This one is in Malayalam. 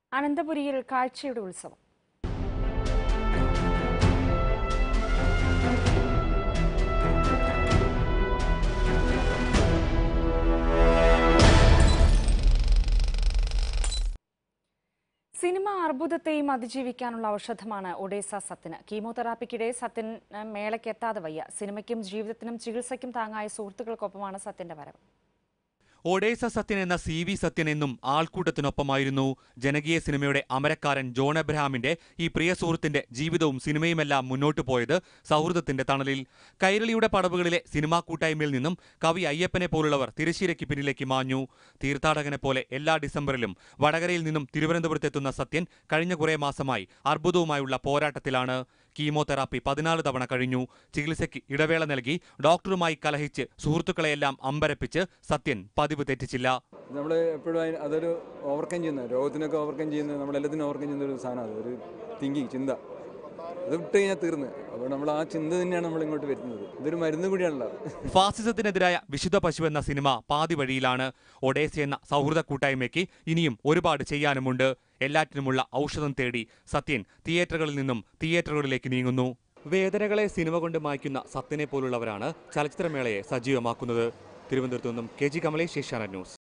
അനന്തപുരിയിൽ കാഴ്ചയുടെ ഉത്സവം സിനിമ അർബുദത്തെയും അതിജീവിക്കാനുള്ള ഔഷധമാണ് ഒഡേസ സത്തിന് കീമോതെറാപ്പിക്കിടെ സത്യൻ ഏഹ്, മേളയ്ക്ക് എത്താതെ വയ്യ സിനിമയ്ക്കും ജീവിതത്തിനും ചികിത്സയ്ക്കും താങ്ങായ സുഹൃത്തുക്കൾക്കൊപ്പമാണ് സത്യന്റെ വരവ് ഒഡേസ സത്യൻ എന്ന സി വി സത്യൻ എന്നും ആൾക്കൂട്ടത്തിനൊപ്പമായിരുന്നു ജനകീയ സിനിമയുടെ അമരക്കാരൻ ജോൺ എബ്രഹാമിന്റെ ഈ പ്രിയ സുഹൃത്തിന്റെ ജീവിതവും സിനിമയുമെല്ലാം മുന്നോട്ടു പോയത് സൗഹൃദത്തിന്റെ തണലിൽ കൈരളിയുടെ പടവുകളിലെ സിനിമാ കൂട്ടായ്മയിൽ നിന്നും കവി അയ്യപ്പനെ പോലുള്ളവർ തിരശ്ശീലയ്ക്ക് പിന്നിലേക്ക് മാഞ്ഞു തീർത്ഥാടകനെ പോലെ എല്ലാ ഡിസംബറിലും വടകരയിൽ നിന്നും തിരുവനന്തപുരത്തെത്തുന്ന സത്യൻ കഴിഞ്ഞ കുറേ മാസമായി അർബുദവുമായുള്ള പോരാട്ടത്തിലാണ് കീമോതെറാപ്പി പതിനാല് തവണ കഴിഞ്ഞു ചികിത്സയ്ക്ക് ഇടവേള നൽകി ഡോക്ടറുമായി കലഹിച്ച് സുഹൃത്തുക്കളെയെല്ലാം അമ്പരപ്പിച്ച് സത്യൻ പതിവ് തെറ്റിച്ചില്ല നമ്മൾ എപ്പോഴും അതിന് അതൊരു ഓവർകം ചെയ്യുന്ന രോഗത്തിനൊക്കെ ഓവർകം ചെയ്യുന്ന നമ്മളെല്ലാത്തിനും ഓവർകം ചെയ്യുന്ന ഒരു സാധനമാണ് ഒരു തിങ്കിങ് ചിന്ത അത് വിട്ട് കഴിഞ്ഞാൽ തീർന്ന് അപ്പോൾ നമ്മൾ ആ ചിന്ത തന്നെയാണ് നമ്മൾ ഇങ്ങോട്ട് വരുന്നത് ഇതൊരു മരുന്ന് കൂടിയാണല്ലോ ഫാസിസത്തിനെതിരായ വിശുദ്ധ പശു എന്ന സിനിമ പാതി വഴിയിലാണ് ഒഡേസ എന്ന സൗഹൃദ കൂട്ടായ്മയ്ക്ക് ഇനിയും ഒരുപാട് ചെയ്യാനുമുണ്ട് എല്ലാറ്റിനുമുള്ള ഔഷധം തേടി സത്യൻ തിയേറ്ററുകളിൽ നിന്നും തിയേറ്ററുകളിലേക്ക് നീങ്ങുന്നു വേദനകളെ സിനിമ കൊണ്ട് മായ്ക്കുന്ന സത്യനെ പോലുള്ളവരാണ് ചലച്ചിത്രമേളയെ സജീവമാക്കുന്നത് തിരുവനന്തപുരത്തു നിന്നും K G Kamalesh Asianet news